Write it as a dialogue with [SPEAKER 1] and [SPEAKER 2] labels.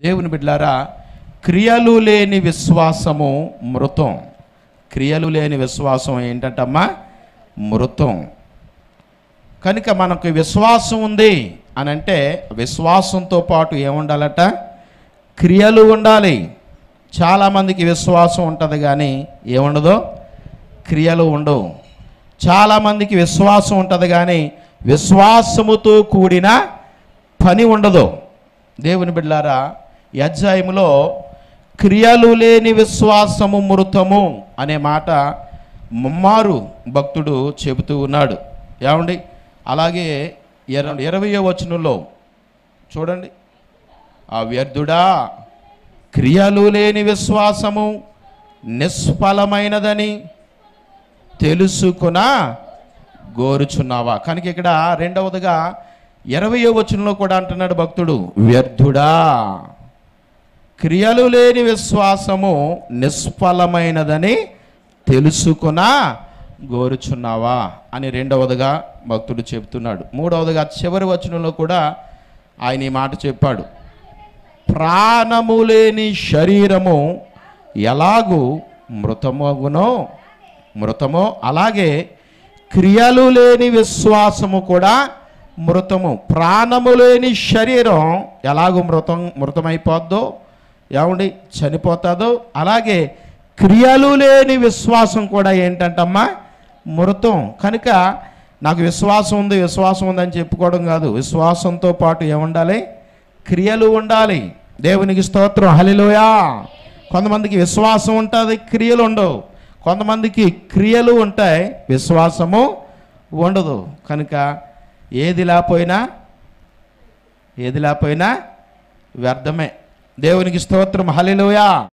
[SPEAKER 1] దేవుని బిడ్డారా క్రియలు లేని విశ్వాసము మృతం క్రియలు లేని విశ్వాసం ఏంటంటమ్మా మృతం కనుక మనకు విశ్వాసం ఉంది అని అంటే విశ్వాసంతో పాటు ఏముండాలట క్రియలు ఉండాలి చాలామందికి విశ్వాసం ఉంటుంది కానీ ఏముండదు క్రియలు ఉండవు చాలామందికి విశ్వాసం ఉంటుంది కానీ విశ్వాసముతో కూడిన పని ఉండదు దేవుని బిడ్డారా ఈ అధ్యాయములో క్రియలు లేని విశ్వాసము మృతము అనే మాట ముమ్మారు భక్తుడు చెబుతూ ఉన్నాడు ఏమండి అలాగే ఇర ఇరవయో వచనంలో చూడండి ఆ వ్యర్థుడా క్రియలు లేని విశ్వాసము నిష్ఫలమైనదని తెలుసుకున గోరుచున్నావా కనుక ఇక్కడ రెండవదిగా ఇరవయో వచనంలో కూడా అంటున్నాడు భక్తుడు వ్యర్థుడా క్రియలు లేని విశ్వాసము నిష్ఫలమైనదని తెలుసుకున గోరుచున్నావా అని రెండవదిగా భక్తుడు చెబుతున్నాడు మూడవదిగా చివరి వచనంలో కూడా ఆయన ఈ మాట చెప్పాడు ప్రాణము లేని శరీరము ఎలాగూ మృతమగునో మృతమో అలాగే క్రియలు లేని విశ్వాసము కూడా మృతము ప్రాణము లేని శరీరం ఎలాగో మృతం మృతమైపోద్దో ఏమండి చనిపోతుందో అలాగే క్రియలు లేని విశ్వాసం కూడా ఏంటంటమ్మా మృతం కనుక నాకు విశ్వాసం ఉంది విశ్వాసం ఉందని చెప్పుకోవడం కాదు విశ్వాసంతో పాటు ఏముండాలి క్రియలు ఉండాలి దేవునికి స్తోత్రం హలిలోయా కొంతమందికి విశ్వాసం ఉంటుంది క్రియలు ఉండవు కొంతమందికి క్రియలు ఉంటాయి విశ్వాసము ఉండదు కనుక ఏది లేకపోయినా ఏది లేకపోయినా వ్యర్థమే దేవునికి స్తోత్రం హలిలోయా